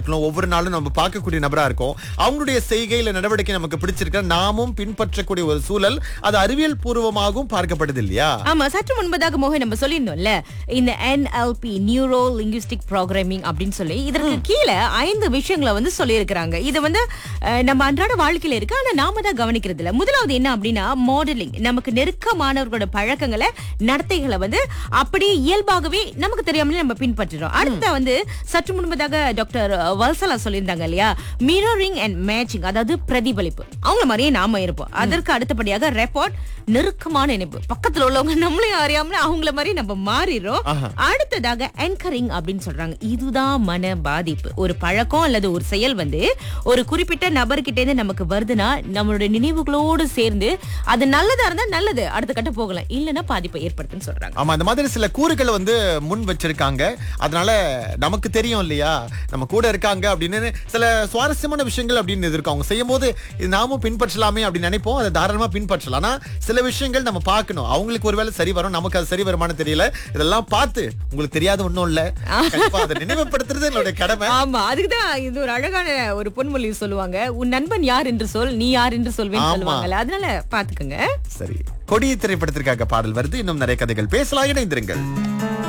இருக்கலாம் ஒவ்வொரு நாளும் நம்ம பார்க்கக்கூடிய நபரா இருக்கும் அவங்களுடைய செய்கையில நடவடிக்கை நமக்கு பிடிச்சிருக்க நாமும் பின்பற்றக்கூடிய ஒரு சூழல் அது அறிவியல் பூர்வமாகவும் பார்க்கப்படுது இல்லையா ஆமா சற்று முன்பதாக மோகன் நம்ம சொல்லியிருந்தோம்ல இந்த NLP நியூரோ லிங்குஸ்டிக் ப்ரோக்ராமிங் அப்படின்னு சொல்லி இதற்கு கீழே ஐந்து விஷயங்களை வந்து சொல்லியிருக்கிறாங்க இது வந்து அஹ், நம்ம அன்றாட வாழ்க்கையில இருக்கு ஆனா நாம தான் கவனிக்கிறது இல்ல முதலாவது என்ன அப்படின்னா மாடலிங் நமக்கு நெருக்கமானவர்களோட பழக்கங்களை நடத்தைகளை வந்து அப்படியே இயல்பாகவே நமக்கு தெரியாமலே நம்ம பின்பற்றுறோம் அடுத்த வந்து சற்று முன்பதாக டாக்டர் வல்சலா சொல்லியிருந்தாங்க இல்லையா மிரரிங் அண்ட் மேட்சிங் அதாவது பிரதிபலிப்பு அவங்கள மாதிரியே நாம இருப்போம் அதற்கு அடுத்தபடியாக ரெப்பார்ட் நெருக்கமான இணைப்பு பக்கத்துல உள்ளவங்க நம்மளையும் அறியாமல அவங்கள மாதிரி நம்ம மாறிடுறோம் அடுத்ததாக என்கரிங் அப்படின்னு சொல்றாங்க இதுதான் மன பாதிப்பு ஒரு பழக்கம் அல்லது ஒரு செயல் வந்து ஒரு குறிப்பிட்ட நபர்கிட்ட இருந்து நமக்கு வருதுன்னா நம்மளுடைய நினைவுகளோடு சேர்ந்து அது நல்லதா இருந்தா நல்லது அடுத்த கட்ட போகலாம் இல்லைன்னா பாதிப்பை ஏற்படுத்துன்னு சொல்றாங்க ஆமா இந்த மாதிரி சில கூறுகளை வந்து முன் வச்சிருக்காங்க அதனால நமக்கு தெரியும் இல்லையா நம்ம கூட இருக்காங்க அப்படின்னு சில சுவாரஸ்யமான விஷயங்கள் அப்படின்னு இருக்கும் அவங்க செய்யும் போது இது நாமும் பின்பற்றலாமே அப்படின்னு நினைப்போம் அதை தாராளமா பின்பற்றலாம் ஆனா சில விஷயங்கள் நம்ம பார்க்கணும் அவங்களுக்கு ஒருவேளை சரி வரும் நமக்கு அது சரி வருமானு தெரியல இதெல்லாம் பார்த்து உங்களுக்கு தெரியாத ஒண்ணும் இல்ல கண்டிப்பா அதை நினைவுபடுத்துறது என்னுடைய கடமை ஆமா அதுக்குதான் இது ஒரு அழகான ஒரு பொன்மொழி சொல்லுவாங்க உன் நண்பன் யார் என்று சொல் நீ யார் என்று சொல்வேன்னு ஆமா. சொல்லுவாங்கல்ல அதனால பாத்துக்கோங்க சரி கொடி திரைப்படத்திற்காக பாடல் வருது இன்னும் நிறைய கதைகள் பேசலாம் இணைந்திருங்கள்